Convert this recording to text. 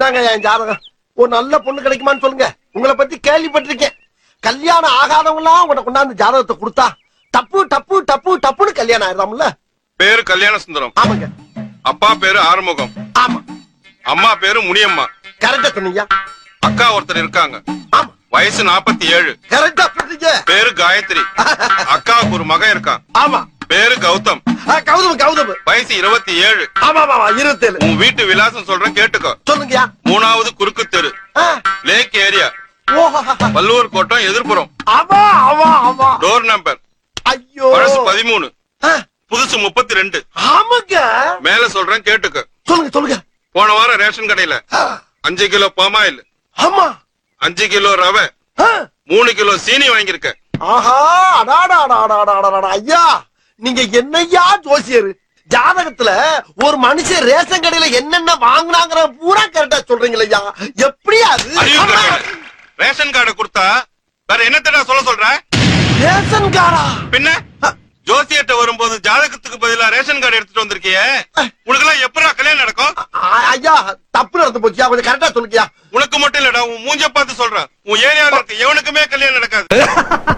இந்தாங்க என் ஜாதகம் ஒரு நல்ல பொண்ணு கிடைக்குமான்னு சொல்லுங்க உங்களை பத்தி கேள்விப்பட்டிருக்கேன் கல்யாணம் ஆகாதவங்களாம் உங்கள்ட்ட கொண்டாந்து ஜாதகத்தை கொடுத்தா டப்பு டப்பு டப்பு டப்புன்னு கல்யாணம் ஆயிடுறாம்ல பேரு கல்யாண சுந்தரம் ஆமாங்க அப்பா பேரு ஆறுமுகம் ஆமா அம்மா பேரு முனியம்மா கரெக்டா சொன்னீங்க அக்கா ஒருத்தர் இருக்காங்க ஆமா வயசு நாற்பத்தி ஏழு கரெக்டா சொன்னீங்க பேரு காயத்ரி அக்காவுக்கு ஒரு மகன் இருக்கான் ஆமா பேரு கௌதம் ஆ, கௌதம் கௌதம் வயசு இருபத்தி ஏழு ஆமா ஆமா ஆமா இருபத்தேழு உன் வீட்டு விலாசம் சொல்றேன் கேட்டுக்கோ சொல்லுங்கயா மூணாவது குறுக்கு தெரு ஆ, லேக் ஏரியா ஓஹோ வள்ளுவர் கோட்டம் எதிர்ப்புறம் ஆமா ஆமா ஆமா டோர் நம்பர் ஐயோ பழசு பதிமூணு ஆ, புதுசு முப்பத்தி ரெண்டு ஆமாங்க மேல சொல்றேன் கேட்டுக்க சொல்லுங்க சொல்லுங்க போன வாரம் ரேஷன் கடையில ஆ, அஞ்சு கிலோ பாமாயில் ஆமா அஞ்சு கிலோ ரவை ஆ, மூணு கிலோ சீனி வாங்கியிருக்க ஆஹா அடாடா அடாடா அடாடா, அடாடா ஐயா நீங்க என்னய்யா ஜோசியர் ஜாதகத்துல ஒரு மனுஷன் ரேஷன் கடையில என்னென்ன வாங்குனாங்கிற பூரா கரெக்டா சொல்றீங்களா ஐயா எப்படியா அது அறிவு ஆமா. கெட்டவனே. ரேஷன் கார்டு கொடுத்தா வேற என்னத்தடா சொல்ல சொல்ற ரேஷன் கார்டா பின்ன ஜோசியர்ட்ட வரும்போது ஜாதகத்துக்கு பதிலா ரேஷன் கார்டு எடுத்துட்டு வந்திருக்கியே உனக்கு எல்லாம் எப்படா கல்யாணம் நடக்கும் ஆ, ஐயா தப்பு நடந்து போச்சியா கொஞ்சம் கரெக்டா சொல்லுங்கயா உனக்கு மட்டும் இல்லடா உன் மூஞ்ச பார்த்து சொல்றேன் உன் ஏரியாவில் இருக்க எவனுக்குமே கல்யாணம் நடக்காது